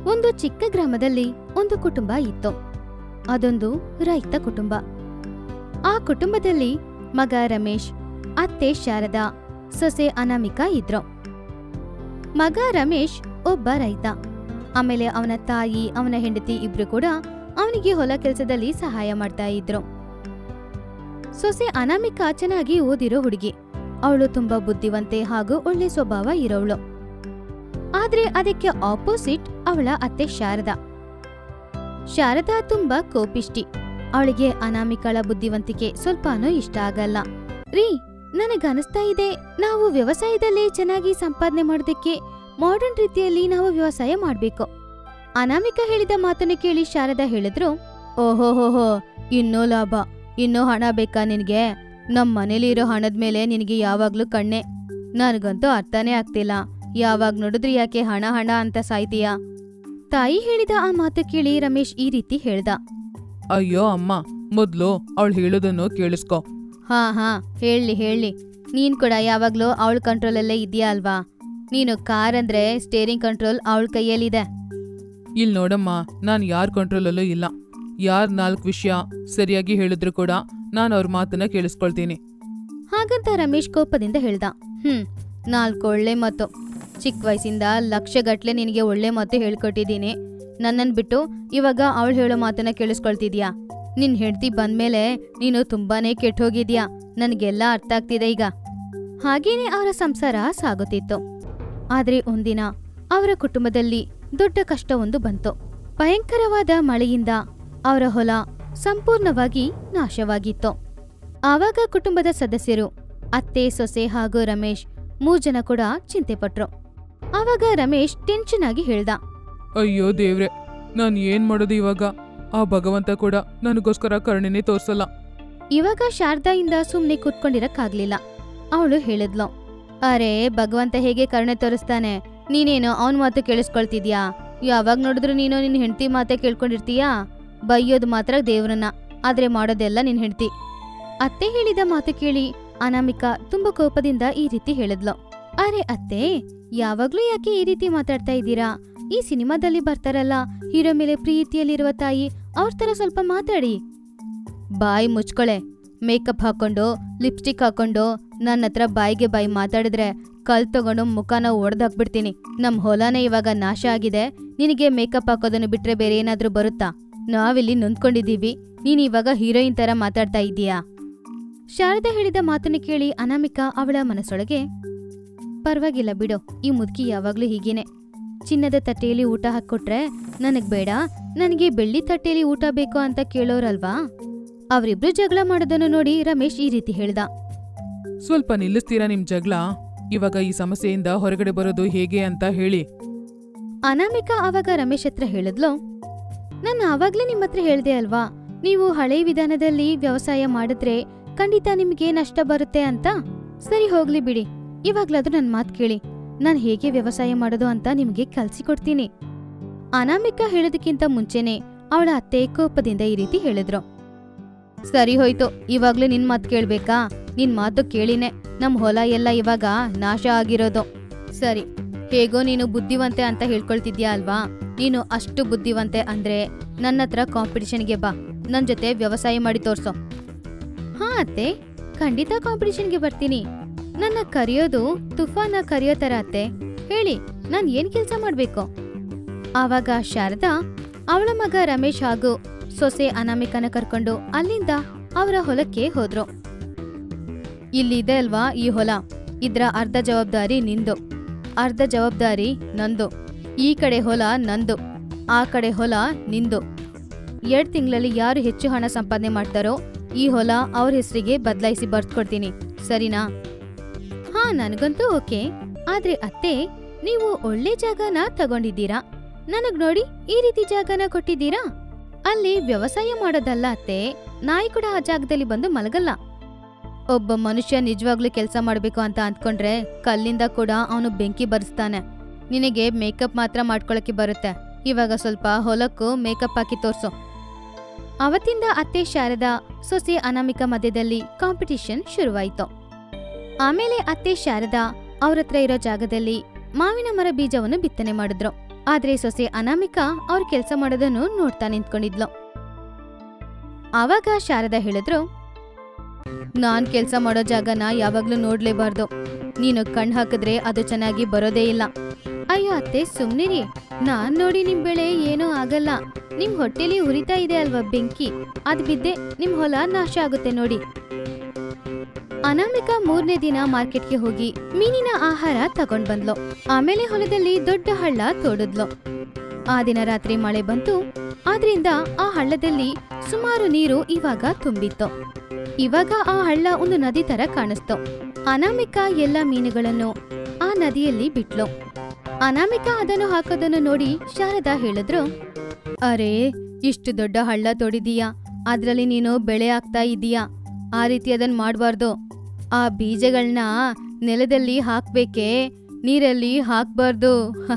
ಒಂದು ಚಿಕ್ಕ ಗ್ರಾಮದಲ್ಲಿ ಒಂದು ಕುಟುಂಬ ಇತ್ತು ಅದೊಂದು ರೈತ ಕುಟುಂಬ ಆ ಕುಟುಂಬದಲ್ಲಿ ಮಗ ರಮೇಶ್ ಅತ್ತೆ ಶಾರದಾ ಸೊಸೆ ಅನಾಮಿಕಾ ಇದ್ರು ಮಗ ರಮೇಶ್ ಒಬ್ಬ ರೈತ ಆಮೇಲೆ ಅವನ ತಾಯಿ ಅವನ ಹೆಂಡತಿ ಇಬ್ರು ಕೂಡ ಅವನಿಗೆ ಹೊಲ ಕೆಲಸದಲ್ಲಿ ಸಹಾಯ ಮಾಡ್ತಾ ಇದ್ರು ಸೊಸೆ ಅನಾಮಿಕಾ ಚೆನ್ನಾಗಿ ಓದಿರೋ ಹುಡುಗಿ ಅವಳು ತುಂಬಾ ಬುದ್ಧಿವಂತೆ ಹಾಗೂ ಒಳ್ಳೆ ಸ್ವಭಾವ ಇರೋವಳು ಆದ್ರೆ ಅದಕ್ಕೆ ಆಪೋಸಿಟ್ ಅವಳ ಅತ್ತೆ ಶಾರದಾ ಶಾರದಾ ತುಂಬಾ ಕೋಪಿಷ್ಟಿ ಅವಳಿಗೆ ಅನಾಮಿಕಳ ಬುದ್ಧಿವಂತಿಕೆ ಸ್ವಲ್ಪನೂ ಇಷ್ಟ ಆಗಲ್ಲ ರೀ ನನಗನಿಸ್ತಾ ಇದೆ ನಾವು ವ್ಯವಸಾಯದಲ್ಲೇ ಚೆನ್ನಾಗಿ ಸಂಪಾದನೆ ಮಾಡೋದಕ್ಕೆ ಮಾಡರ್ನ್ ರೀತಿಯಲ್ಲಿ ನಾವು ವ್ಯವಸಾಯ ಮಾಡ್ಬೇಕು ಅನಾಮಿಕಾ ಹೇಳಿದ ಮಾತನ್ನು ಕೇಳಿ ಶಾರದಾ ಹೇಳಿದ್ರು ಓಹೋಹೋಹೋ ಇನ್ನೂ ಲಾಭ ಇನ್ನೂ ಹಣ ಬೇಕಾ ನಿನಗೆ ನಮ್ ಮನೇಲಿರೋ ಹಣದ ಮೇಲೆ ನಿನಗೆ ಯಾವಾಗ್ಲೂ ಕಣ್ಣೆ ನನಗಂತೂ ಅರ್ಥನೇ ಆಗ್ತಿಲ್ಲ ಯಾವಾಗ ನೋಡಿದ್ರು ಯಾಕೆ ಹಣ ಹಣ ಅಂತ ಸಾಯ್ತೀಯಾ ತಾಯಿ ಹೇಳಿದ ಆ ಮಾತು ಕೇಳಿ ರಮೇಶ್ ಈ ರೀತಿ ಹೇಳ್ದ ಅಯ್ಯೋ ಅಮ್ಮ ಮೊದ್ಲು ಅವಳು ಹೇಳೋದನ್ನು ಕೇಳಿಸ್ಕೊ ಹಾ ಹಾ ಹೇಳಿ ಹೇಳಿ ನೀನ್ ಕೂಡ ಯಾವಾಗ್ಲೂ ಅವಳ ಕಂಟ್ರೋಲಲ್ಲೇ ಇದೆಯಾ ಅಲ್ವಾ ನೀನು ಕಾರ್ ಅಂದ್ರೆ ಸ್ಟೇರಿಂಗ್ ಕಂಟ್ರೋಲ್ ಅವಳ ಕೈಯಲ್ಲಿದೆ ಇಲ್ಲಿ ನೋಡಮ್ಮ ನಾನು ಯಾರ ಕಂಟ್ರೋಲಲ್ಲೂ ಇಲ್ಲ ಯಾರ್ ನಾಲ್ಕು ವಿಷಯ ಸರಿಯಾಗಿ ಹೇಳಿದ್ರು ಕೂಡ ನಾನು ಅವ್ರ ಮಾತನ್ನ ಕೇಳಿಸ್ಕೊಳ್ತೀನಿ ಹಾಗಂತ ರಮೇಶ್ ಕೋಪದಿಂದ ಹೇಳ್ದ ಹ್ಮ್ ನಾಲ್ಕು ಒಳ್ಳೆ ಮಾತು ಚಿಕ್ಕ ವಯಸ್ಸಿಂದ ಲಕ್ಷಗಟ್ಲೆ ನಿನಗೆ ಒಳ್ಳೆ ಮಾತು ಹೇಳ್ಕೊಟ್ಟಿದ್ದೀನಿ ನನ್ನನ್ ಬಿಟ್ಟು ಇವಾಗ ಅವಳು ಹೇಳೋ ಮಾತನ್ನ ಕೇಳಿಸ್ಕೊಳ್ತಿದ್ಯಾ ನಿನ್ ಹೆಂಡ್ತಿ ಬಂದ್ಮೇಲೆ ನೀನು ತುಂಬಾನೇ ಕೆಟ್ಟೋಗಿದ್ಯಾ ನನಗೆಲ್ಲ ಅರ್ಥ ಆಗ್ತಿದೆ ಈಗ ಹಾಗೇನೆ ಅವರ ಸಂಸಾರ ಸಾಗುತ್ತಿತ್ತು ಆದ್ರೆ ಒಂದಿನ ಅವರ ಕುಟುಂಬದಲ್ಲಿ ದೊಡ್ಡ ಕಷ್ಟವೊಂದು ಬಂತು ಭಯಂಕರವಾದ ಮಳೆಯಿಂದ ಅವರ ಹೊಲ ಸಂಪೂರ್ಣವಾಗಿ ನಾಶವಾಗಿತ್ತು ಆವಾಗ ಕುಟುಂಬದ ಸದಸ್ಯರು ಅತ್ತೆ ಸೊಸೆ ಹಾಗೂ ರಮೇಶ್ ಮೂರ್ ಜನ ಕೂಡ ಚಿಂತೆ ಪಟ್ರು ಆವಾಗ ರಮೇಶ್ ಟೆನ್ಷನ್ ಆಗಿ ಹೇಳ್ದ ಅಯ್ಯೋ ದೇವ್ರೆ ನಾನು ಏನ್ ಮಾಡೋದು ಇವಾಗ ಆ ಭಗವಂತ ಕೂಡ ನನಗೋಸ್ಕರ ಕರುಣೆನೇ ತೋರ್ಸಲ್ಲ ಇವಾಗ ಶಾರದಾಯಿಂದ ಸುಮ್ನೆ ಕೂತ್ಕೊಂಡಿರಕ್ಕಾಗ್ಲಿಲ್ಲ ಅವಳು ಹೇಳಿದ್ಲು ಅರೆ ಭಗವಂತ ಹೇಗೆ ಕರುಣೆ ತೋರಿಸ್ತಾನೆ ನೀನೇನು ಅವನ್ ಮಾತು ಕೇಳಿಸ್ಕೊಳ್ತಿದ್ಯಾ ಯಾವಾಗ ನೋಡಿದ್ರು ನೀನು ನಿನ್ ಹೆಂಡತಿ ಮಾತೆ ಕೇಳ್ಕೊಂಡಿರ್ತೀಯಾ ಬೈಯೋದು ಮಾತ್ರ ದೇವ್ರನ್ನ ಆದ್ರೆ ಮಾಡೋದೆಲ್ಲ ನಿನ್ ಹೆಂಡತಿ ಅತ್ತೆ ಹೇಳಿದ ಮಾತು ಕೇಳಿ ಅನಾಮಿಕಾ ತುಂಬಾ ಕೋಪದಿಂದ ಈ ರೀತಿ ಹೇಳಿದ್ಲು ಅರೆ ಅತ್ತೆ ಯಾವಾಗ್ಲೂ ಯಾಕೆ ಈ ರೀತಿ ಮಾತಾಡ್ತಾ ಇದ್ದೀರಾ ಈ ಸಿನಿಮಾದಲ್ಲಿ ಬರ್ತಾರಲ್ಲ ಹೀರೋ ಮೇಲೆ ಪ್ರೀತಿಯಲ್ಲಿರುವ ತಾಯಿ ಅವ್ರ ತರ ಸ್ವಲ್ಪ ಮಾತಾಡಿ ಬಾಯಿ ಮುಚ್ಕೊಳೆ ಮೇಕಪ್ ಹಾಕೊಂಡು ಲಿಪ್ಸ್ಟಿಕ್ ಹಾಕೊಂಡು ನನ್ನ ಹತ್ರ ಬಾಯಿಗೆ ಬಾಯಿ ಮಾತಾಡಿದ್ರೆ ಕಲ್ ತಗೊಂಡು ಮುಖನ ಒಡೆದಾಕ್ಬಿಡ್ತೀನಿ ನಮ್ ಹೊಲನೇ ಇವಾಗ ನಾಶ ಆಗಿದೆ ನಿನಗೆ ಮೇಕಪ್ ಹಾಕೋದನ್ನು ಬಿಟ್ರೆ ಬೇರೆ ಏನಾದ್ರೂ ಬರುತ್ತಾ ನಾವಿಲ್ಲಿ ನೊಂದ್ಕೊಂಡಿದೀವಿ ನೀನ್ ಇವಾಗ ಹೀರೋಯಿನ್ ತರ ಮಾತಾಡ್ತಾ ಇದ್ದೀಯಾ ಶಾರದಾ ಹೇಳಿದ ಮಾತನ್ನು ಕೇಳಿ ಅನಾಮಿಕಾ ಅವಳ ಮನಸ್ಸೊಳಗೆ ಪರವಾಗಿಲ್ಲ ಬಿಡು ಈ ಮುದುಕಿ ಯಾವಾಗ್ಲೂ ಹೀಗೇನೆ ಚಿನ್ನದ ತಟ್ಟೆಯಲ್ಲಿ ಊಟ ಹಾಕ್ಕೊಟ್ರೆ ನನಗ್ ಬೇಡ ನನಗೆ ಬೆಳ್ಳಿ ತಟ್ಟೆಯಲ್ಲಿ ಊಟ ಬೇಕು ಅಂತ ಕೇಳೋರಲ್ವಾ ಅವರಿಬ್ರು ಜಗಳ ಮಾಡೋದನ್ನು ನೋಡಿ ರಮೇಶ್ ಈ ರೀತಿ ಹೇಳ್ದ ಸ್ವಲ್ಪ ನಿಲ್ಲಿಸ್ತೀರಾ ನಿಮ್ ಜಗಳ ಇವಾಗ ಈ ಸಮಸ್ಯೆಯಿಂದ ಹೊರಗಡೆ ಬರೋದು ಹೇಗೆ ಅಂತ ಹೇಳಿ ಅನಾಮಿಕಾ ಆವಾಗ ರಮೇಶ್ ಹತ್ರ ಹೇಳಿದ್ಲು ನಾನು ಆವಾಗ್ಲೇ ನಿಮ್ಮ ಹತ್ರ ಹೇಳ್ದೆ ಅಲ್ವಾ ನೀವು ಹಳೆ ವಿಧಾನದಲ್ಲಿ ವ್ಯವಸಾಯ ಮಾಡಿದ್ರೆ ಖಂಡಿತ ನಿಮ್ಗೆ ನಷ್ಟ ಬರುತ್ತೆ ಅಂತ ಸರಿ ಹೋಗ್ಲಿ ಬಿಡಿ ಇವಾಗ್ಲಾದ್ರೂ ನನ್ ಮಾತ್ ಕೇಳಿ ನಾನ್ ಹೇಗೆ ವ್ಯವಸಾಯ ಮಾಡೋದು ಅಂತ ನಿಮ್ಗೆ ಕಲ್ಸಿಕೊಡ್ತೀನಿ ಅನಾಮಿಕಾ ಹೇಳೋದಕ್ಕಿಂತ ಮುಂಚೆನೆ ಅವಳ ಅತ್ತೆ ಕೋಪದಿಂದ ಈ ರೀತಿ ಹೇಳಿದ್ರು ಸರಿ ಹೋಯ್ತು ಇವಾಗ್ಲೂ ನಿನ್ ಮಾತ್ ಕೇಳ್ಬೇಕಾ ನಿನ್ ಮಾತು ಕೇಳಿನೇ ನಮ್ ಹೊಲ ಎಲ್ಲ ಇವಾಗ ನಾಶ ಆಗಿರೋದು ಸರಿ ಹೇಗೋ ನೀನು ಬುದ್ಧಿವಂತೆ ಅಂತ ಹೇಳ್ಕೊಳ್ತಿದ್ಯಾ ಅಲ್ವಾ ನೀನು ಅಷ್ಟು ಬುದ್ಧಿವಂತೆ ಅಂದ್ರೆ ನನ್ನ ಹತ್ರ ಕಾಂಪಿಟಿಷನ್ಗೆ ಬಾ ನನ್ ಜೊತೆ ವ್ಯವಸಾಯ ಮಾಡಿ ತೋರ್ಸೋ ಹಾ ಅತ್ತೆ ಖಂಡಿತ ಕಾಂಪಿಟಿಷನ್ಗೆ ಬರ್ತೀನಿ ನನ್ನ ಕರೆಯೋದು ತುಫಾನ ಕರೆಯೋ ತರ ಅತ್ತೆ ಹೇಳಿ ನಾನ್ ಏನ್ ಕೆಲ್ಸ ಮಾಡ್ಬೇಕು ಆವಾಗ ಶಾರದಾ ಅವಳ ಮಗ ರಮೇಶ್ ಹಾಗೂ ಸೊಸೆ ಅನಾಮಿಕನ ಕರ್ಕೊಂಡು ಅಲ್ಲಿಂದ ಅವರ ಹೊಲಕ್ಕೆ ಹೋದ್ರು ಇಲ್ಲಿದೆ ಅಲ್ವಾ ಈ ಹೊಲ ಇದ್ರ ಅರ್ಧ ಜವಾಬ್ದಾರಿ ನಿಂದು ಅರ್ಧ ಜವಾಬ್ದಾರಿ ನಂದು ಈ ಕಡೆ ಹೊಲ ನಂದು ಆ ಕಡೆ ಹೊಲ ನಿಂದು ಎರಡ್ ತಿಂಗಳಲ್ಲಿ ಯಾರು ಹೆಚ್ಚು ಹಣ ಸಂಪಾದನೆ ಮಾಡ್ತಾರೋ ಈ ಹೊಲ ಅವ್ರ ಹೆಸರಿಗೆ ಬದಲಾಯಿಸಿ ಬರ್ದ್ಕೊಡ್ತೀನಿ ಸರಿನಾ ಹಾ ನನಗಂತೂ ಓಕೆ ಆದ್ರೆ ಅತ್ತೆ ನೀವು ಒಳ್ಳೆ ಜಾಗನ ತಗೊಂಡಿದ್ದೀರಾ ನನಗ್ ನೋಡಿ ಈ ರೀತಿ ಜಾಗನ ಕೊಟ್ಟಿದ್ದೀರಾ ಅಲ್ಲಿ ವ್ಯವಸಾಯ ಮಾಡೋದಲ್ಲ ಅತ್ತೆ ನಾಯಿ ಕೂಡ ಆ ಜಾಗದಲ್ಲಿ ಬಂದು ಮಲಗಲ್ಲ ಒಬ್ಬ ಮನುಷ್ಯ ನಿಜವಾಗ್ಲೂ ಕೆಲಸ ಮಾಡ್ಬೇಕು ಅಂತ ಅಂದ್ಕೊಂಡ್ರೆ ಕಲ್ಲಿಂದ ಕೂಡ ಅವನು ಬೆಂಕಿ ಬರೆಸ್ತಾನೆ ನಿನಗೆ ಮೇಕಪ್ ಮಾತ್ರ ಮಾಡ್ಕೊಳಕ್ಕೆ ಬರುತ್ತೆ ಇವಾಗ ಸ್ವಲ್ಪ ಹೊಲಕ್ಕೂ ಮೇಕಪ್ ಹಾಕಿ ತೋರ್ಸು ಅವತ್ತಿಂದ ಅತ್ತೆ ಶಾರದಾ ಸೊಸೆ ಅನಾಮಿಕಾ ಮಧ್ಯದಲ್ಲಿ ಕಾಂಪಿಟಿಷನ್ ಶುರುವಾಯಿತು ಆಮೇಲೆ ಅತ್ತೆ ಶಾರದಾ ಅವ್ರ ಹತ್ರ ಇರೋ ಜಾಗದಲ್ಲಿ ಮಾವಿನ ಮರ ಬೀಜವನ್ನು ಬಿತ್ತನೆ ಮಾಡಿದ್ರು ಆದ್ರೆ ಸೊಸೆ ಅನಾಮಿಕಾ ಅವ್ರ ಕೆಲಸ ಮಾಡೋದನ್ನು ನೋಡ್ತಾ ನಿಂತ್ಕೊಂಡಿದ್ಲು ಆವಾಗ ಶಾರದಾ ಹೇಳಿದ್ರು ನಾನ್ ಕೆಲ್ಸ ಮಾಡೋ ಜಾಗನ ಯಾವಾಗ್ಲೂ ನೋಡ್ಲೇಬಾರ್ದು ನೀನು ಕಣ್ ಹಾಕಿದ್ರೆ ಅದು ಚೆನ್ನಾಗಿ ಬರೋದೇ ಇಲ್ಲ ಅಯ್ಯೋ ಅತ್ತೆ ಸುಮ್ನಿರಿ ನಾನ್ ನೋಡಿ ನಿಮ್ ಬೆಳೆ ಏನೂ ಆಗಲ್ಲ ನಿಮ್ ಹೊಟ್ಟೆಲಿ ಉರಿತಾ ಇದೆ ಅಲ್ವಾ ಬೆಂಕಿ ಅದ್ ಬಿದ್ದೆ ನಿಮ್ ಹೊಲ ನಾಶ ಆಗುತ್ತೆ ನೋಡಿ ಅನಾಮಿಕಾ ಮೂರನೇ ದಿನ ಮಾರ್ಕೆಟ್ಗೆ ಹೋಗಿ ಮೀನಿನ ಆಹಾರ ತಗೊಂಡ್ ಬಂದ್ಲು ಆಮೇಲೆ ಹೊಲದಲ್ಲಿ ದೊಡ್ಡ ಹಳ್ಳ ತೋಡಿದ್ಲು ಆ ದಿನ ರಾತ್ರಿ ಮಳೆ ಬಂತು ಆದ್ರಿಂದ ಆ ಹಳ್ಳದಲ್ಲಿ ಸುಮಾರು ನೀರು ಇವಾಗ ತುಂಬಿತ್ತು ಇವಾಗ ಆ ಹಳ್ಳ ಒಂದು ನದಿ ತರ ಕಾಣಿಸ್ತು ಅನಾಮಿಕಾ ಎಲ್ಲ ಮೀನುಗಳನ್ನು ಆ ನದಿಯಲ್ಲಿ ಬಿಟ್ಲು ಅನಾಮಿಕಾ ಅದನ್ನು ಹಾಕೋದನ್ನು ನೋಡಿ ಶಾರದಾ ಹೇಳಿದ್ರು ಅರೆ ಇಷ್ಟು ದೊಡ್ಡ ಹಳ್ಳ ತೋಡಿದೀಯಾ ಅದ್ರಲ್ಲಿ ನೀನು ಬೆಳೆ ಹಾಕ್ತಾ ಇದೀಯಾ ಆ ರೀತಿ ಅದನ್ನ ಮಾಡಬಾರ್ದು ಆ ಬೀಜಗಳನ್ನ ನೆಲದಲ್ಲಿ ಹಾಕ್ಬೇಕೇ ನೀರಲ್ಲಿ ಹಾಕ್ಬಾರ್ದು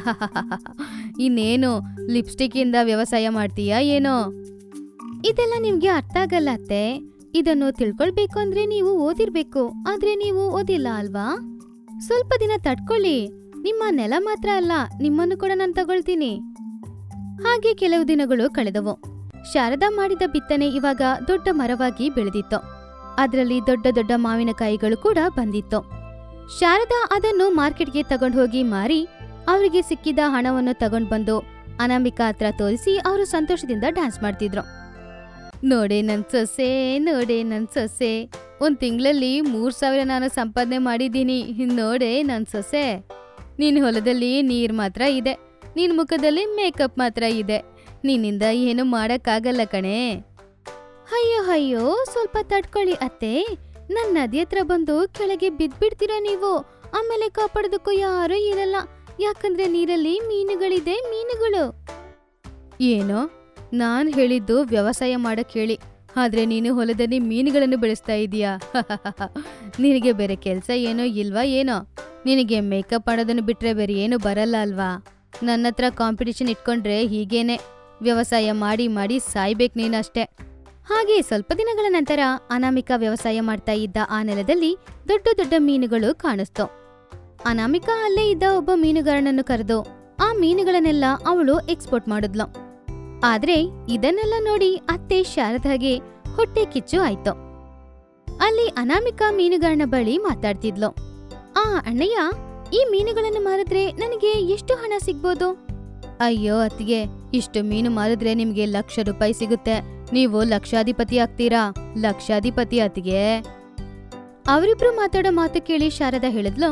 ಇನ್ನೇನು ಲಿಪ್ಸ್ಟಿಕ್ ಇಂದ ವ್ಯವಸಾಯ ಮಾಡ್ತೀಯಾ ಏನೋ ಇದೆಲ್ಲ ನಿಮ್ಗೆ ಅರ್ಥ ಆಗಲ್ಲ ಅತ್ತೆ ಇದನ್ನು ತಿಳ್ಕೊಳ್ಬೇಕು ಅಂದ್ರೆ ನೀವು ಓದಿರ್ಬೇಕು ಆದ್ರೆ ನೀವು ಓದಿಲ್ಲ ಅಲ್ವಾ ಸ್ವಲ್ಪ ದಿನ ತಡ್ಕೊಳ್ಳಿ ನಿಮ್ಮ ನೆಲ ಮಾತ್ರ ಅಲ್ಲ ನಿಮ್ಮನ್ನು ಕೂಡ ನಾನು ತಗೊಳ್ತೀನಿ ಹಾಗೆ ಕೆಲವು ದಿನಗಳು ಕಳೆದವು ಶಾರದಾ ಮಾಡಿದ ಬಿತ್ತನೆ ಇವಾಗ ದೊಡ್ಡ ಮರವಾಗಿ ಬೆಳೆದಿತ್ತು ಅದರಲ್ಲಿ ದೊಡ್ಡ ದೊಡ್ಡ ಮಾವಿನಕಾಯಿಗಳು ಕೂಡ ಬಂದಿತ್ತು ಶಾರದಾ ಅದನ್ನು ಮಾರ್ಕೆಟ್ಗೆ ತಗೊಂಡು ಹೋಗಿ ಮಾರಿ ಅವರಿಗೆ ಸಿಕ್ಕಿದ ಹಣವನ್ನು ತಗೊಂಡು ಬಂದು ಅನಾಮಿಕಾ ಹತ್ರ ತೋರಿಸಿ ಅವರು ಸಂತೋಷದಿಂದ ಡ್ಯಾನ್ಸ್ ಮಾಡ್ತಿದ್ರು ನೋಡೆ ನನ್ ಸೊಸೆ ನೋಡೆ ನನ್ ಸೊಸೆ ಒಂದ್ ತಿಂಗಳಲ್ಲಿ ಮೂರ್ ಸಾವಿರ ನಾನು ಸಂಪಾದನೆ ಮಾಡಿದ್ದೀನಿ ನೋಡೆ ನನ್ ಸೊಸೆ ನಿನ್ ಹೊಲದಲ್ಲಿ ನೀರ್ ಮಾತ್ರ ಇದೆ ನಿನ್ ಮುಖದಲ್ಲಿ ಮೇಕಪ್ ಮಾತ್ರ ಇದೆ ನಿನ್ನಿಂದ ಏನು ಮಾಡಕ್ಕಾಗಲ್ಲ ಕಣೆ ಅಯ್ಯೋ ಅಯ್ಯೋ ಸ್ವಲ್ಪ ತಡ್ಕೊಳ್ಳಿ ಅತ್ತೆ ನನ್ ನದಿ ಹತ್ರ ಬಂದು ಕೆಳಗೆ ಬಿದ್ಬಿಡ್ತೀರಾ ನೀವು ಆಮೇಲೆ ಕಾಪಾಡೋದಕ್ಕೂ ಯಾರೂ ಇರಲ್ಲ ಯಾಕಂದ್ರೆ ನೀರಲ್ಲಿ ಮೀನುಗಳಿದೆ ಮೀನುಗಳು ಏನೋ ನಾನ್ ಹೇಳಿದ್ದು ವ್ಯವಸಾಯ ಮಾಡಕ್ ಹೇಳಿ ಆದ್ರೆ ನೀನು ಹೊಲದಲ್ಲಿ ಮೀನುಗಳನ್ನು ಬೆಳೆಸ್ತಾ ಇದೀಯಾ ನಿನಗೆ ಬೇರೆ ಕೆಲ್ಸ ಏನೋ ಇಲ್ವಾ ಏನೋ ನಿನಗೆ ಮೇಕಪ್ ಮಾಡೋದನ್ನು ಬಿಟ್ರೆ ಬೇರೆ ಏನು ಬರಲ್ಲ ಅಲ್ವಾ ನನ್ನ ಹತ್ರ ಕಾಂಪಿಟಿಷನ್ ಇಟ್ಕೊಂಡ್ರೆ ಹೀಗೇನೆ ವ್ಯವಸಾಯ ಮಾಡಿ ಮಾಡಿ ಸಾಯ್ಬೇಕು ನೀನಷ್ಟೇ ಹಾಗೆ ಸ್ವಲ್ಪ ದಿನಗಳ ನಂತರ ಅನಾಮಿಕಾ ವ್ಯವಸಾಯ ಮಾಡ್ತಾ ಇದ್ದ ಆ ನೆಲದಲ್ಲಿ ದೊಡ್ಡ ದೊಡ್ಡ ಮೀನುಗಳು ಕಾಣಿಸ್ತು ಅನಾಮಿಕಾ ಅಲ್ಲೇ ಇದ್ದ ಒಬ್ಬ ಮೀನುಗಾರನನ್ನು ಕರೆದು ಆ ಮೀನುಗಳನ್ನೆಲ್ಲ ಅವಳು ಎಕ್ಸ್ಪೋರ್ಟ್ ಮಾಡಿದ್ಲು ಆದ್ರೆ ಇದನ್ನೆಲ್ಲ ನೋಡಿ ಅತ್ತೆ ಶಾರದಾಗೆ ಹೊಟ್ಟೆ ಕಿಚ್ಚು ಆಯ್ತು ಅಲ್ಲಿ ಅನಾಮಿಕಾ ಮೀನುಗಾರನ ಬಳಿ ಮಾತಾಡ್ತಿದ್ಲು ಆ ಅಣ್ಣಯ್ಯ ಈ ಮೀನುಗಳನ್ನು ಮಾರಿದ್ರೆ ನನಗೆ ಎಷ್ಟು ಹಣ ಸಿಗ್ಬೋದು ಅಯ್ಯೋ ಅತ್ತಿಗೆ ಇಷ್ಟು ಮೀನು ಮಾರಿದ್ರೆ ನಿಮ್ಗೆ ಲಕ್ಷ ರೂಪಾಯಿ ಸಿಗುತ್ತೆ ನೀವು ಲಕ್ಷಾಧಿಪತಿ ಆಗ್ತೀರಾ ಲಕ್ಷಾಧಿಪತಿ ಅತ್ತಿಗೆ ಅವರಿಬ್ರು ಮಾತಾಡೋ ಮಾತು ಕೇಳಿ ಶಾರದಾ ಹೇಳಿದ್ಲು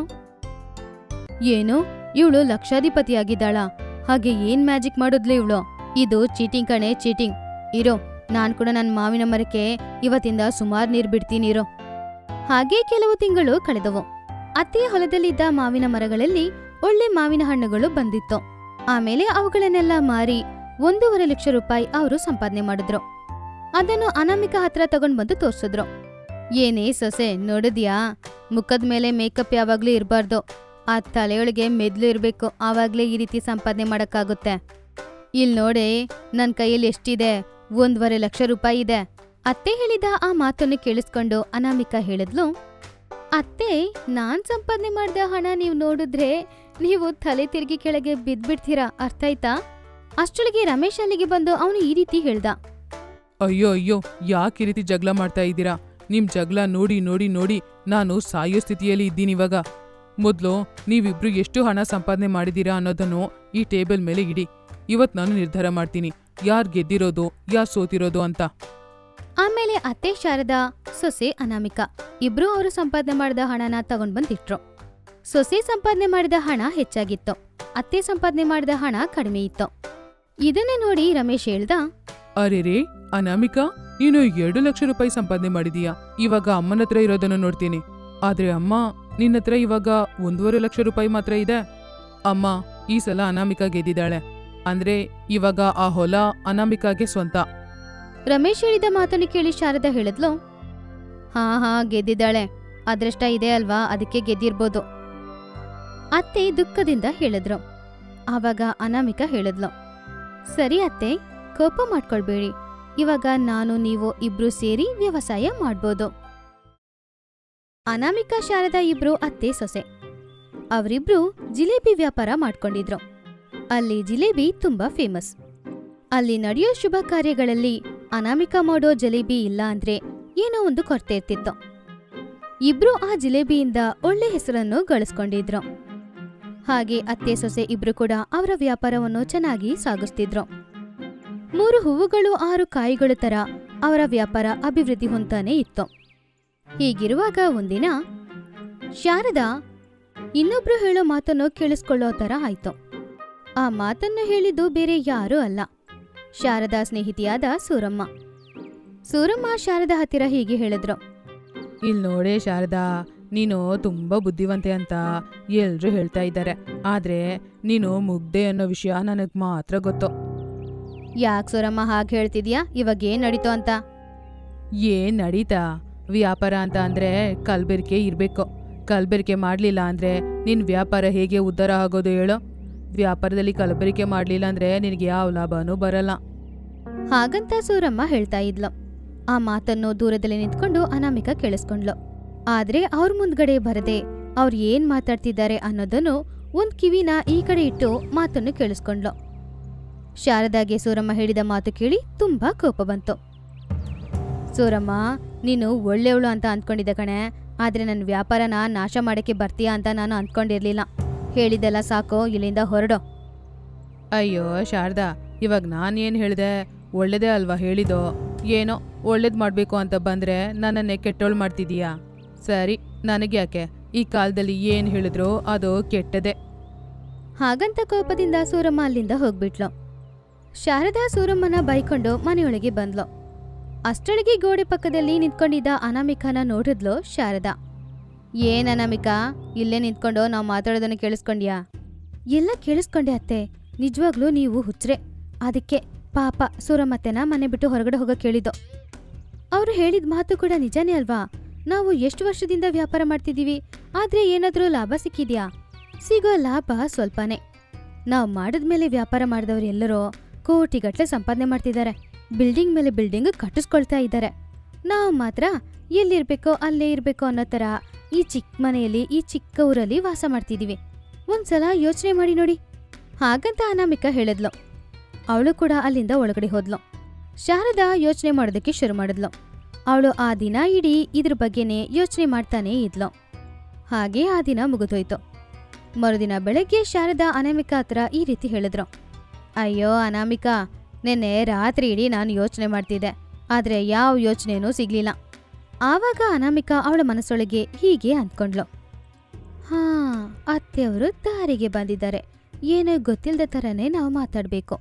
ಏನು ಇವಳು ಲಕ್ಷಾಧಿಪತಿ ಆಗಿದ್ದಾಳ ಹಾಗೆ ಏನ್ ಮ್ಯಾಜಿಕ್ ಮಾಡೋದ್ಲು ಇವಳು ಇದು ಚೀಟಿಂಗ್ ಕಣೆ ಚೀಟಿಂಗ್ ಇರೋ ನಾನ್ ಕೂಡ ನನ್ನ ಮಾವಿನ ಮರಕ್ಕೆ ಇವತ್ತಿಂದ ಸುಮಾರು ನೀರ್ ಬಿಡ್ತೀನಿ ಇರೋ ಹಾಗೆ ಕೆಲವು ತಿಂಗಳು ಕಳೆದವು ಅತ್ತೆಯ ಹೊಲದಲ್ಲಿದ್ದ ಮಾವಿನ ಮರಗಳಲ್ಲಿ ಒಳ್ಳೆ ಮಾವಿನ ಹಣ್ಣುಗಳು ಬಂದಿತ್ತು ಆಮೇಲೆ ಅವುಗಳನ್ನೆಲ್ಲ ಮಾರಿ ಒಂದೂವರೆ ಲಕ್ಷ ರೂಪಾಯಿ ಅವರು ಸಂಪಾದನೆ ಮಾಡಿದ್ರು ಅದನ್ನು ಅನಾಮಿಕಾ ಹತ್ರ ತಗೊಂಡ್ ಬಂದು ತೋರ್ಸಿದ್ರು ಏನೇ ಸೊಸೆ ನೋಡಿದ್ಯಾ ಮುಖದ ಮೇಲೆ ಮೇಕಪ್ ಯಾವಾಗ್ಲೂ ಇರಬಾರ್ದು ಆ ತಲೆಯೊಳಗೆ ಮೆದ್ಲು ಇರ್ಬೇಕು ಆವಾಗ್ಲೇ ಈ ರೀತಿ ಸಂಪಾದನೆ ಮಾಡಕ್ಕಾಗುತ್ತೆ ಇಲ್ ನೋಡೆ ನನ್ ಕೈಯಲ್ಲಿ ಎಷ್ಟಿದೆ ಒಂದೂವರೆ ಲಕ್ಷ ರೂಪಾಯಿ ಇದೆ ಅತ್ತೆ ಹೇಳಿದ ಆ ಮಾತನ್ನು ಕೇಳಿಸ್ಕೊಂಡು ಅನಾಮಿಕಾ ಹೇಳಿದ್ಲು ಅತ್ತೆ ನಾನ್ ಸಂಪಾದನೆ ಮಾಡಿದ ಹಣ ನೀವು ನೋಡಿದ್ರೆ ನೀವು ತಲೆ ತಿರುಗಿ ಕೆಳಗೆ ಬಿದ್ಬಿಡ್ತೀರಾ ಅರ್ಥ ಆಯ್ತಾ ಅಷ್ಟೊಳಗೆ ರಮೇಶ್ ಅಲ್ಲಿಗೆ ಬಂದು ಅವನು ಈ ರೀತಿ ಹೇಳ್ದ ಅಯ್ಯೋ ಅಯ್ಯೋ ಯಾಕೆ ಈ ರೀತಿ ಜಗಳ ಮಾಡ್ತಾ ಇದ್ದೀರಾ ನಿಮ್ ಜಗಳ ನೋಡಿ ನೋಡಿ ನೋಡಿ ನಾನು ಸಾಯೋ ಸ್ಥಿತಿಯಲ್ಲಿ ಇದ್ದೀನಿ ಇವಾಗ ಮೊದಲು ನೀವಿಬ್ರು ಎಷ್ಟು ಹಣ ಸಂಪಾದನೆ ಮಾಡಿದ್ದೀರಾ ಅನ್ನೋದನ್ನು ಈ ಟೇಬಲ್ ಮೇಲೆ ಇಡಿ ಇವತ್ ನಾನು ನಿರ್ಧಾರ ಮಾಡ್ತೀನಿ ಯಾರ್ ಗೆದ್ದಿರೋದು ಯಾರ್ ಸೋತಿರೋದು ಅಂತ ಆಮೇಲೆ ಅತ್ತೆ ಶಾರದಾ ಸೊಸೆ ಅನಾಮಿಕಾ ಇಬ್ರು ಅವರು ಸಂಪಾದನೆ ಮಾಡಿದ ಹಣನ ತಗೊಂಡ್ ಬಂದಿಟ್ರು ಸೊಸೆ ಸಂಪಾದನೆ ಮಾಡಿದ ಹಣ ಹೆಚ್ಚಾಗಿತ್ತು ಅತ್ತೆ ಸಂಪಾದನೆ ಮಾಡಿದ ಹಣ ಕಡಿಮೆ ಇತ್ತು ಇದನ್ನ ನೋಡಿ ರಮೇಶ್ ಹೇಳ್ದ ಅರೆ ರೇ ಅನಾಮಿಕಾ ನೀನು ಎರಡು ಲಕ್ಷ ರೂಪಾಯಿ ಸಂಪಾದನೆ ಮಾಡಿದೀಯಾ ಇವಾಗ ಅಮ್ಮನ ಹತ್ರ ಇರೋದನ್ನು ನೋಡ್ತೀನಿ ಆದ್ರೆ ಅಮ್ಮ ನಿನ್ನ ಹತ್ರ ಇವಾಗ ಒಂದೂವರೆ ಲಕ್ಷ ರೂಪಾಯಿ ಮಾತ್ರ ಇದೆ ಅಮ್ಮ ಈ ಸಲ ಅನಾಮಿಕಾ ಗೆದ್ದಿದ್ದಾಳೆ ಅಂದ್ರೆ ಇವಾಗ ಆ ಹೊಲ ಅನಾಮಿಕಾಗೆ ಸ್ವಂತ ರಮೇಶ್ ಹೇಳಿದ ಮಾತನ್ನು ಕೇಳಿ ಶಾರದಾ ಹೇಳಿದ್ಲು ಹಾ ಹಾ ಗೆದ್ದಿದ್ದಾಳೆ ಅದೃಷ್ಟ ಇದೆ ಅಲ್ವಾ ಅದಕ್ಕೆ ಗೆದ್ದಿರ್ಬೋದು ಅತ್ತೆ ದುಃಖದಿಂದ ಹೇಳಿದ್ರು ಆವಾಗ ಅನಾಮಿಕಾ ಹೇಳಿದ್ಲು ಸರಿ ಅತ್ತೆ ಕೋಪ ಮಾಡ್ಕೊಳ್ಬೇಡಿ ಇವಾಗ ನಾನು ನೀವು ಇಬ್ರು ಸೇರಿ ವ್ಯವಸಾಯ ಮಾಡ್ಬೋದು ಅನಾಮಿಕಾ ಶಾರದಾ ಇಬ್ರು ಅತ್ತೆ ಸೊಸೆ ಅವರಿಬ್ರು ಜಿಲೇಬಿ ವ್ಯಾಪಾರ ಮಾಡ್ಕೊಂಡಿದ್ರು ಅಲ್ಲಿ ಜಿಲೇಬಿ ತುಂಬಾ ಫೇಮಸ್ ಅಲ್ಲಿ ನಡೆಯೋ ಶುಭ ಕಾರ್ಯಗಳಲ್ಲಿ ಅನಾಮಿಕಾ ಮಾಡೋ ಜಲೇಬಿ ಇಲ್ಲ ಅಂದ್ರೆ ಏನೋ ಒಂದು ಕೊರತೆ ಇರ್ತಿತ್ತು ಇಬ್ರು ಆ ಜಿಲೇಬಿಯಿಂದ ಒಳ್ಳೆ ಹೆಸರನ್ನು ಗಳಿಸ್ಕೊಂಡಿದ್ರು ಹಾಗೆ ಅತ್ತೆ ಸೊಸೆ ಇಬ್ರು ಕೂಡ ಅವರ ವ್ಯಾಪಾರವನ್ನು ಚೆನ್ನಾಗಿ ಸಾಗಿಸ್ತಿದ್ರು ಮೂರು ಹೂವುಗಳು ಆರು ಕಾಯಿಗಳು ತರ ಅವರ ವ್ಯಾಪಾರ ಅಭಿವೃದ್ಧಿ ಹೊಂತಾನೆ ಇತ್ತು ಹೀಗಿರುವಾಗ ಒಂದಿನ ಶಾರದಾ ಇನ್ನೊಬ್ರು ಹೇಳೋ ಮಾತನ್ನು ಕೇಳಿಸ್ಕೊಳ್ಳೋ ತರ ಆಯ್ತು ಆ ಮಾತನ್ನು ಹೇಳಿದ್ದು ಬೇರೆ ಯಾರೂ ಅಲ್ಲ ಶಾರದಾ ಸ್ನೇಹಿತಿಯಾದ ಸೂರಮ್ಮ ಸೂರಮ್ಮ ಶಾರದಾ ಹತ್ತಿರ ಹೀಗೆ ಹೇಳಿದ್ರು ಇಲ್ಲಿ ನೋಡೇ ಶಾರದಾ ನೀನು ತುಂಬ ಬುದ್ಧಿವಂತೆ ಅಂತ ಎಲ್ರೂ ಹೇಳ್ತಾ ಇದ್ದಾರೆ ಆದರೆ ನೀನು ಮುಗ್ದೆ ಅನ್ನೋ ವಿಷಯ ನನಗೆ ಮಾತ್ರ ಗೊತ್ತು ಯಾಕೆ ಸೂರಮ್ಮ ಹಾಗೆ ಹೇಳ್ತಿದ್ಯಾ ಇವಾಗ ಏನ್ ನಡೀತು ಅಂತ ಏನ್ ನಡೀತಾ ವ್ಯಾಪಾರ ಅಂತ ಅಂದ್ರೆ ಕಲ್ಬೆರಿಕೆ ಇರಬೇಕು ಕಲ್ಬೆರಿಕೆ ಮಾಡಲಿಲ್ಲ ಅಂದ್ರೆ ನಿನ್ನ ವ್ಯಾಪಾರ ಹೇಗೆ ಉದ್ಧಾರ ಆಗೋದು ಹೇಳು ವ್ಯಾಪಾರದಲ್ಲಿ ಕಲಬೆರಿಕೆ ಮಾಡಲಿಲ್ಲ ಅಂದ್ರೆ ನಿನಗೆ ಯಾವ ಲಾಭನೂ ಬರಲ್ಲ ಹಾಗಂತ ಸೂರಮ್ಮ ಹೇಳ್ತಾ ಇದ್ಲು ಆ ಮಾತನ್ನು ದೂರದಲ್ಲಿ ನಿಂತ್ಕೊಂಡು ಅನಾಮಿಕ ಕೇಳಿಸ್ಕೊಂಡ್ಲು ಆದ್ರೆ ಅವ್ರ ಮುಂದ್ಗಡೆ ಬರದೆ ಅವ್ರು ಏನ್ ಮಾತಾಡ್ತಿದ್ದಾರೆ ಅನ್ನೋದನ್ನು ಒಂದ್ ಕಿವಿನ ಈ ಕಡೆ ಇಟ್ಟು ಮಾತನ್ನು ಕೇಳಿಸ್ಕೊಂಡ್ಲು ಶಾರದಾಗೆ ಸೂರಮ್ಮ ಹೇಳಿದ ಮಾತು ಕೇಳಿ ತುಂಬಾ ಕೋಪ ಬಂತು ಸೂರಮ್ಮ ನೀನು ಒಳ್ಳೆಯವಳು ಅಂತ ಅಂದ್ಕೊಂಡಿದ್ದೆ ಕಣೆ ಆದ್ರೆ ನನ್ನ ವ್ಯಾಪಾರನ ನಾಶ ಮಾಡಕ್ಕೆ ಬರ್ತೀಯಾ ಅಂತ ನಾನು ಅಂದ್ಕೊಂಡಿರ್ಲಿಲ್ಲ ಹೇಳಿದೆಲ್ಲ ಸಾಕು ಇಲ್ಲಿಂದ ಹೊರಡೋ ಅಯ್ಯೋ ಶಾರದಾ ಇವಾಗ ನಾನೇನು ಹೇಳಿದೆ ಒಳ್ಳೇದೇ ಅಲ್ವಾ ಹೇಳಿದೋ ಏನೋ ಒಳ್ಳೇದು ಮಾಡಬೇಕು ಅಂತ ಬಂದರೆ ನನ್ನನ್ನೇ ಕೆಟ್ಟೋಳು ಮಾಡ್ತಿದೀಯಾ ಸರಿ ನನಗೆ ಯಾಕೆ ಈ ಕಾಲದಲ್ಲಿ ಏನು ಹೇಳಿದ್ರು ಅದು ಕೆಟ್ಟದೆ ಹಾಗಂತ ಕೋಪದಿಂದ ಸೂರಮ್ಮ ಅಲ್ಲಿಂದ ಹೋಗ್ಬಿಟ್ಲು ಶಾರದಾ ಸೂರಮ್ಮನ ಬೈಕೊಂಡು ಮನೆಯೊಳಗೆ ಬಂದ್ಲು ಅಷ್ಟೊಳಗೆ ಗೋಡೆ ಪಕ್ಕದಲ್ಲಿ ನಿಂತ್ಕೊಂಡಿದ್ದ ಅನಾಮಿಕಾನ ನೋಡಿದ್ಲು ಶಾರದಾ ಏನ್ ಅನಾಮಿಕಾ ಇಲ್ಲೇ ನಿಂತ್ಕೊಂಡು ನಾವು ಮಾತಾಡೋದನ್ನ ಕೇಳಿಸ್ಕೊಂಡ್ಯಾ ಎಲ್ಲ ಕೇಳಿಸ್ಕೊಂಡೆ ಅತ್ತೆ ನಿಜವಾಗ್ಲೂ ನೀವು ಹುಚ್ರೆ ಅದಕ್ಕೆ ಪಾಪ ಸೂರಮ್ಮತ್ತೆನ ಮನೆ ಬಿಟ್ಟು ಹೊರಗಡೆ ಹೋಗಕ್ ಕೇಳಿದ್ದು ಅವ್ರು ಹೇಳಿದ ಮಾತು ಕೂಡ ನಿಜಾನೇ ಅಲ್ವಾ ನಾವು ಎಷ್ಟು ವರ್ಷದಿಂದ ವ್ಯಾಪಾರ ಮಾಡ್ತಿದೀವಿ ಆದ್ರೆ ಏನಾದ್ರೂ ಲಾಭ ಸಿಕ್ಕಿದ್ಯಾ ಸಿಗೋ ಲಾಭ ಸ್ವಲ್ಪನೇ ನಾವು ಮಾಡಿದ್ಮೇಲೆ ವ್ಯಾಪಾರ ಮಾಡಿದವರು ಎಲ್ಲರೂ ಕೋಟಿಗಟ್ಲೆ ಸಂಪಾದನೆ ಮಾಡ್ತಿದ್ದಾರೆ ಬಿಲ್ಡಿಂಗ್ ಮೇಲೆ ಬಿಲ್ಡಿಂಗ್ ಕಟ್ಟಿಸ್ಕೊಳ್ತಾ ಇದ್ದಾರೆ ನಾವು ಮಾತ್ರ ಎಲ್ಲಿರ್ಬೇಕೋ ಅಲ್ಲೇ ಇರ್ಬೇಕೋ ಅನ್ನೋ ಥರ ಈ ಚಿಕ್ಕ ಮನೆಯಲ್ಲಿ ಈ ಚಿಕ್ಕ ಊರಲ್ಲಿ ವಾಸ ಮಾಡ್ತಿದೀವಿ ಒಂದ್ಸಲ ಯೋಚನೆ ಮಾಡಿ ನೋಡಿ ಹಾಗಂತ ಅನಾಮಿಕ ಹೇಳಿದ್ಲು ಅವಳು ಕೂಡ ಅಲ್ಲಿಂದ ಒಳಗಡೆ ಹೋದ್ಲು ಶಾರದಾ ಯೋಚನೆ ಮಾಡೋದಕ್ಕೆ ಶುರು ಮಾಡಿದ್ಲು ಅವಳು ಆ ದಿನ ಇಡೀ ಇದ್ರ ಬಗ್ಗೆನೇ ಯೋಚನೆ ಮಾಡ್ತಾನೇ ಇದ್ಲು ಹಾಗೆ ಆ ದಿನ ಮುಗಿದೋಯ್ತು ಮರುದಿನ ಬೆಳಗ್ಗೆ ಶಾರದಾ ಅನಾಮಿಕಾ ಹತ್ರ ಈ ರೀತಿ ಹೇಳಿದ್ರು ಅಯ್ಯೋ ಅನಾಮಿಕಾ ನಿನ್ನೆ ರಾತ್ರಿ ಇಡೀ ನಾನು ಯೋಚನೆ ಮಾಡ್ತಿದ್ದೆ ಆದ್ರೆ ಯಾವ ಯೋಚನೆನೂ ಸಿಗ್ಲಿಲ್ಲ ಆವಾಗ ಅನಾಮಿಕಾ ಅವಳ ಮನಸ್ಸೊಳಗೆ ಹೀಗೆ ಅಂದ್ಕೊಂಡ್ಲು ಹಾ ಅತ್ತೆಯವರು ದಾರಿಗೆ ಬಂದಿದ್ದಾರೆ ಏನೋ ಗೊತ್ತಿಲ್ಲದ ಥರನೇ ನಾವು ಮಾತಾಡ್ಬೇಕು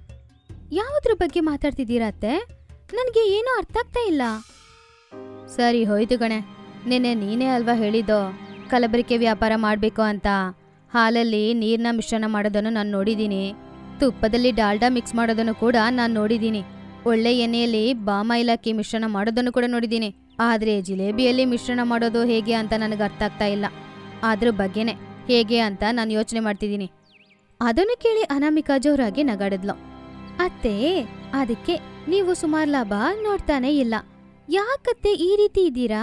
ಯಾವುದ್ರ ಬಗ್ಗೆ ಮಾತಾಡ್ತಿದ್ದೀರಾ ಅತ್ತೆ ನನಗೆ ಏನೂ ಅರ್ಥ ಆಗ್ತಾ ಇಲ್ಲ ಸರಿ ಹೋಯ್ತು ಕಣೆ ನಿನ್ನೆ ನೀನೇ ಅಲ್ವಾ ಹೇಳಿದ್ದು ಕಲಬೆರಕೆ ವ್ಯಾಪಾರ ಮಾಡಬೇಕು ಅಂತ ಹಾಲಲ್ಲಿ ನೀರ್ನ ಮಿಶ್ರಣ ಮಾಡೋದನ್ನು ನಾನು ನೋಡಿದ್ದೀನಿ ತುಪ್ಪದಲ್ಲಿ ಡಾಲ್ಡಾ ಮಿಕ್ಸ್ ಮಾಡೋದನ್ನು ಕೂಡ ನಾನು ನೋಡಿದ್ದೀನಿ ಒಳ್ಳೆ ಎಣ್ಣೆಯಲ್ಲಿ ಬಾಮ ಇಲಾಖೆ ಮಿಶ್ರಣ ಮಾಡೋದನ್ನು ಕೂಡ ನೋಡಿದ್ದೀನಿ ಆದರೆ ಜಿಲೇಬಿಯಲ್ಲಿ ಮಿಶ್ರಣ ಮಾಡೋದು ಹೇಗೆ ಅಂತ ನನಗೆ ಅರ್ಥ ಆಗ್ತಾ ಇಲ್ಲ ಅದ್ರ ಬಗ್ಗೆನೇ ಹೇಗೆ ಅಂತ ನಾನು ಯೋಚನೆ ಮಾಡ್ತಿದ್ದೀನಿ ಅದನ್ನು ಕೇಳಿ ಅನಾಮಿಕಾ ಜೋರಾಗಿ ನಗಾಡಿದ್ಲು ಅತ್ತೆ ಅದಕ್ಕೆ ನೀವು ಸುಮಾರು ಲಾಭ ನೋಡ್ತಾನೆ ಇಲ್ಲ ಯಾಕತ್ತೆ ಈ ರೀತಿ ಇದ್ದೀರಾ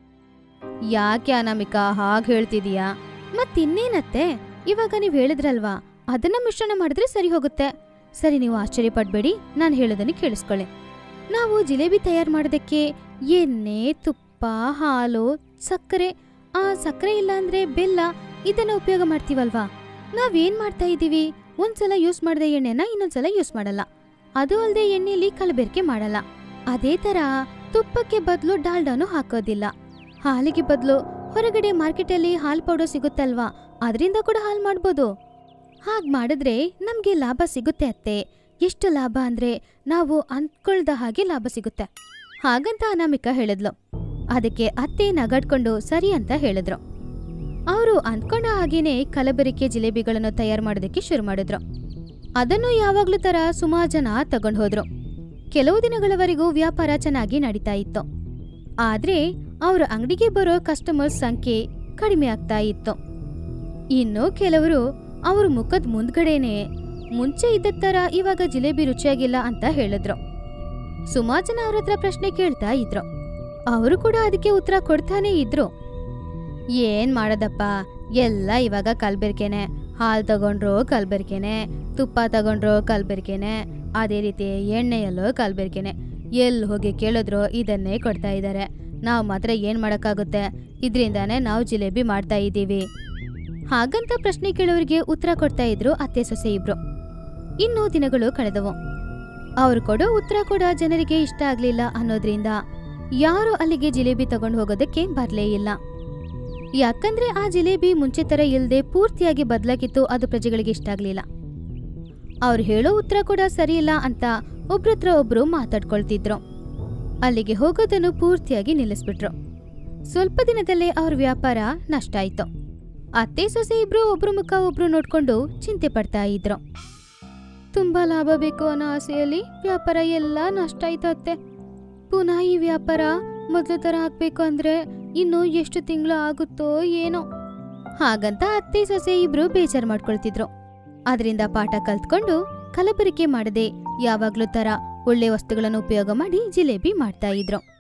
ಯಾಕೆ ಅನಾಮಿಕಾ ಹಾಗೆ ಹೇಳ್ತಿದೀಯಾ ಮತ್ತಿನ್ನೇನತ್ತೆ ಇವಾಗ ನೀವು ಹೇಳಿದ್ರಲ್ವಾ ಅದನ್ನ ಮಿಶ್ರಣ ಮಾಡಿದ್ರೆ ಸರಿ ಹೋಗುತ್ತೆ ಸರಿ ನೀವು ಆಶ್ಚರ್ಯ ಪಡ್ಬೇಡಿ ನಾನು ಹೇಳೋದನ್ನ ಕೇಳಿಸ್ಕೊಳ್ಳಿ ನಾವು ಜಿಲೇಬಿ ತಯಾರು ಮಾಡೋದಕ್ಕೆ ಎಣ್ಣೆ ತುಪ್ಪ ಹಾಲು ಸಕ್ಕರೆ ಆ ಸಕ್ಕರೆ ಇಲ್ಲ ಅಂದ್ರೆ ಬೆಲ್ಲ ಇದನ್ನ ಉಪಯೋಗ ಮಾಡ್ತೀವಲ್ವಾ ನಾವೇನ್ ಮಾಡ್ತಾ ಇದ್ದೀವಿ ಒಂದ್ಸಲ ಯೂಸ್ ಮಾಡಿದ ಎಣ್ಣೆನ ಇನ್ನೊಂದ್ಸಲ ಯೂಸ್ ಮಾಡಲ್ಲ ಅದು ಅಲ್ಲದೆ ಎಣ್ಣೆಲಿ ಕಲಬೆರಕೆ ಮಾಡಲ್ಲ ಅದೇ ತರ ತುಪ್ಪಕ್ಕೆ ಬದಲು ಡಾಲ್ಡಾನು ಹಾಕೋದಿಲ್ಲ ಹಾಲಿಗೆ ಬದಲು ಹೊರಗಡೆ ಮಾರ್ಕೆಟಲ್ಲಿ ಹಾಲ್ ಪೌಡರ್ ಸಿಗುತ್ತಲ್ವಾ ಅದರಿಂದ ಕೂಡ ಹಾಲ್ ಮಾಡ್ಬೋದು ಹಾಗ್ ಮಾಡಿದ್ರೆ ನಮ್ಗೆ ಲಾಭ ಸಿಗುತ್ತೆ ಅತ್ತೆ ಎಷ್ಟು ಲಾಭ ಅಂದ್ರೆ ನಾವು ಅಂದ್ಕೊಳ್ದ ಹಾಗೆ ಲಾಭ ಸಿಗುತ್ತೆ ಹಾಗಂತ ಅನಾಮಿಕಾ ಹೇಳಿದ್ಲು ಅದಕ್ಕೆ ಅತ್ತೆ ನಗಾಡ್ಕೊಂಡು ಸರಿ ಅಂತ ಹೇಳಿದ್ರು ಅವರು ಅಂದ್ಕೊಂಡ ಹಾಗೇನೆ ಕಲಬೆರಕೆ ಜಿಲೇಬಿಗಳನ್ನು ತಯಾರು ಮಾಡೋದಕ್ಕೆ ಶುರು ಮಾಡಿದ್ರು ಅದನ್ನು ಯಾವಾಗ್ಲೂ ತರ ಸುಮಾರು ಜನ ತಗೊಂಡ್ ಹೋದ್ರು ಕೆಲವು ದಿನಗಳವರೆಗೂ ವ್ಯಾಪಾರ ಚೆನ್ನಾಗಿ ನಡೀತಾ ಇತ್ತು ಆದ್ರೆ ಅವ್ರ ಅಂಗಡಿಗೆ ಬರೋ ಕಸ್ಟಮರ್ಸ್ ಸಂಖ್ಯೆ ಕಡಿಮೆ ಆಗ್ತಾ ಇತ್ತು ಇನ್ನು ಕೆಲವರು ಅವ್ರ ಮುಖದ ಮುಂದ್ಗಡೆನೆ ಮುಂಚೆ ಇದ್ದ ತರ ಇವಾಗ ಜಿಲೇಬಿ ರುಚಿಯಾಗಿಲ್ಲ ಅಂತ ಹೇಳಿದ್ರು ಸುಮಾರು ಜನ ಅವ್ರ ಹತ್ರ ಪ್ರಶ್ನೆ ಕೇಳ್ತಾ ಇದ್ರು ಅವರು ಕೂಡ ಅದಕ್ಕೆ ಉತ್ತರ ಕೊಡ್ತಾನೆ ಇದ್ರು ಏನ್ ಮಾಡೋದಪ್ಪ ಎಲ್ಲ ಇವಾಗ ಕಲ್ಬೆರ್ಕೆನೆ ಹಾಲು ತಗೊಂಡ್ರು ಕಲ್ಬೆರ್ಕೆನೆ ತುಪ್ಪ ತಗೊಂಡ್ರು ಕಲ್ಬೆರ್ಕೆನೆ ಅದೇ ರೀತಿ ಎಣ್ಣೆಯಲ್ಲೂ ಕಲ್ಬೆರ್ಕೆನೆ ಎಲ್ಲಿ ಹೋಗಿ ಕೇಳಿದ್ರು ಇದನ್ನೇ ಕೊಡ್ತಾ ಇದ್ದಾರೆ ನಾವು ಮಾತ್ರ ಏನು ಮಾಡೋಕ್ಕಾಗುತ್ತೆ ಇದರಿಂದಾನೇ ನಾವು ಜಿಲೇಬಿ ಮಾಡ್ತಾ ಇದ್ದೀವಿ ಹಾಗಂತ ಪ್ರಶ್ನೆ ಕೇಳೋರಿಗೆ ಉತ್ತರ ಕೊಡ್ತಾ ಇದ್ರು ಅತ್ತೆ ಸೊಸೆ ಇಬ್ರು ಇನ್ನು ದಿನಗಳು ಕಳೆದವು ಅವ್ರು ಕೊಡೋ ಉತ್ತರ ಕೂಡ ಜನರಿಗೆ ಇಷ್ಟ ಆಗ್ಲಿಲ್ಲ ಅನ್ನೋದ್ರಿಂದ ಯಾರು ಅಲ್ಲಿಗೆ ಜಿಲೇಬಿ ತಗೊಂಡು ಹೋಗೋದಕ್ಕೆ ಬರ್ಲೇ ಇಲ್ಲ ಯಾಕಂದ್ರೆ ಆ ಜಿಲೇಬಿ ಮುಂಚೆ ತರ ಇಲ್ದೆ ಪೂರ್ತಿಯಾಗಿ ಬದಲಾಗಿತ್ತು ಅದು ಪ್ರಜೆಗಳಿಗೆ ಇಷ್ಟ ಆಗ್ಲಿಲ್ಲ ಅವ್ರು ಹೇಳೋ ಉತ್ತರ ಕೂಡ ಸರಿಯಿಲ್ಲ ಅಂತ ಒಬ್ರತ್ರ ಒಬ್ರು ಮಾತಾಡ್ಕೊಳ್ತಿದ್ರು ಅಲ್ಲಿಗೆ ಹೋಗೋದನ್ನು ಪೂರ್ತಿಯಾಗಿ ನಿಲ್ಲಿಸ್ಬಿಟ್ರು ಸ್ವಲ್ಪ ದಿನದಲ್ಲೇ ಅವ್ರ ವ್ಯಾಪಾರ ನಷ್ಟ ಆಯ್ತು ಅತ್ತೆ ಸೊಸೆ ಇಬ್ರು ಒಬ್ರು ಮುಖ ಒಬ್ರು ನೋಡ್ಕೊಂಡು ಚಿಂತೆ ಪಡ್ತಾ ಇದ್ರು ತುಂಬಾ ಲಾಭ ಬೇಕು ಅನ್ನೋ ಆಸೆಯಲ್ಲಿ ವ್ಯಾಪಾರ ಎಲ್ಲ ನಷ್ಟ ಆಯ್ತು ಅತ್ತೆ ಪುನಃ ಈ ವ್ಯಾಪಾರ ಮೊದಲು ತರ ಆಗ್ಬೇಕು ಅಂದ್ರೆ ಇನ್ನು ಎಷ್ಟು ತಿಂಗಳು ಆಗುತ್ತೋ ಏನೋ ಹಾಗಂತ ಅತ್ತೆ ಸೊಸೆ ಇಬ್ರು ಬೇಜಾರ್ ಮಾಡ್ಕೊಳ್ತಿದ್ರು ಅದರಿಂದ ಪಾಠ ಕಲ್ತ್ಕೊಂಡು ಕಲಬೆರಕೆ ಮಾಡದೆ ಯಾವಾಗ್ಲೂ ತರ ಒಳ್ಳೆ ವಸ್ತುಗಳನ್ನು ಉಪಯೋಗ ಮಾಡಿ ಜಿಲೇಬಿ ಮಾಡ್ತಾ ಇದ್ರು